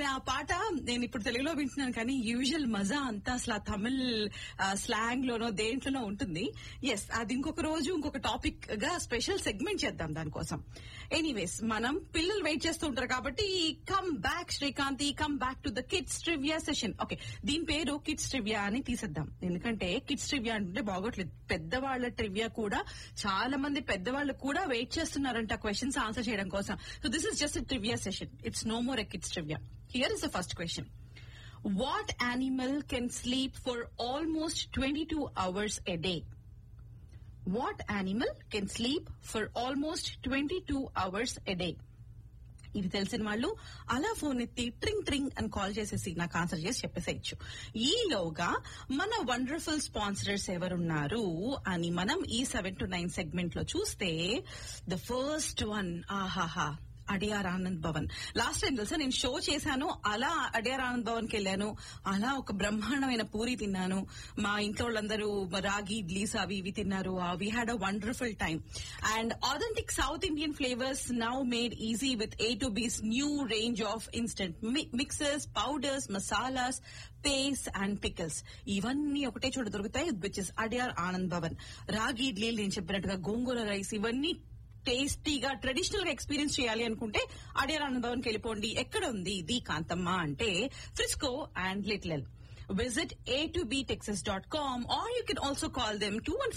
ఆ పాట నేను ఇప్పుడు తెలుగులో వింటున్నాను కానీ యూజువల్ మజా అంతా అసలు ఆ తమిళ్ స్లాంగ్ లోనో దేంట్లోనో ఉంటుంది ఎస్ అది ఇంకొక రోజు ఇంకొక టాపిక్ గా స్పెషల్ సెగ్మెంట్ చేద్దాం దానికోసం ఎనీవేస్ మనం పిల్లలు వెయిట్ చేస్తూ ఉంటారు కాబట్టి come back Srikanth come back to the kids trivia session okay దీని పేరు కిడ్స్ ట్రివియా అని తీసేద్దాం ఎందుకంటే కిడ్స్ ట్రివియా అంటే బాగోట్లేదు పెద్దవాళ్ల ట్రివియా కూడా చాలా మంది పెద్దవాళ్ళు కూడా వెయిట్ చేస్తున్నారంట క్వశ్చన్స్ ఆన్సర్ చేయడం కోసం so this is just trivia session it's no more a kids trivia here is the first question what animal can sleep for almost twenty two hours a day what animal can sleep for almost twenty two hours a day ఇది తెలిసిన వాళ్ళు అలా phone ఎత్తి ట్రింగ్ ట్రింగ్ అని call చేసేసి నాకు answer చేసి చెప్పేసేయచ్చు ఈలోగా మన వండర్ఫుల్ స్పాన్సరర్స్ ఎవరున్నారు అని మనం ఈ సెవెన్ టు నైన్ సెగ్మెంట్ లో చూస్తే ద ఫస్ట్ వన్ ఆహాహా అడియార్ ఆనంద్ భవన్ లాస్ట్ టైం తెలుసా నేను షో చేశాను అలా అడియార్ ఆనంద్ భవన్ కి వెళ్ళాను అలా ఒక బ్రహ్మాండమైన పూరి తిన్నాను మా ఇంట్లో వాళ్ళందరూ రాగి ఇడ్లీస్ అవి ఇవి తిన్నారు we had a wonderful time and authentic south Indian flavours now made easy with A two B's new range of instant mixers powders masalas paste and pickles ఇవన్నీ ఒకటే చోట దొరుకుతాయి విచ్ ఇస్ అడియార్ ఆనంద్ భవన్ రాగి ఇడ్లీలు నేను చెప్పినట్టుగా గోంగూర రైస్ ఇవన్నీ టేస్టీగా ట్రెడిషనల్ గా ఎక్స్పీరియన్స్ చేయాలి అనుకుంటే అడియార్ ఆనంద్ భవన్ కి వెళ్ళిపోండి ఎక్కడ ఉంది ది కాంతమ్మ అంటే Frisco and little Visit a2btexas.com or you can also call them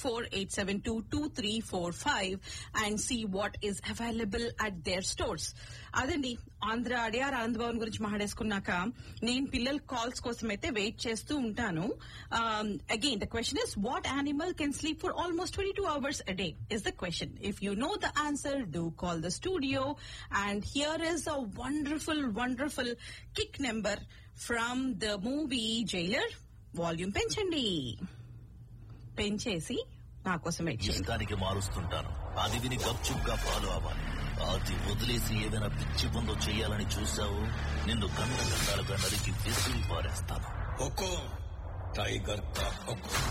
214-872-2345 and see what is available at their stores. అదండి ఆంధ్ర అడియార్ ఆనంద్ భవన్ గురించి మాట్లాడేసుకున్నాక నేను పిల్లల కాల్స్ కోసం అయితే వెయిట్ చేస్తూ ఉంటాను again the question is what animal can sleep for almost twenty two hours a day is the question if you know the answer do call the studio and here is a wonderful wonderful kick number from the movie Jailer volume పెంచండి పెంచేసి నా కోసం wait చేయండి ఇష్టానికి మారుస్తుంటాను అది విని గప్చుప్ గా follow అవ్వాలి అది వదిలేసి ఏదైనా పిచ్చి పనులు చేయాలని చూసావు నిన్ను గంట గంటలుగా నరికి విసిరి పారేస్తాను हुकुम टाइगर का हुकुम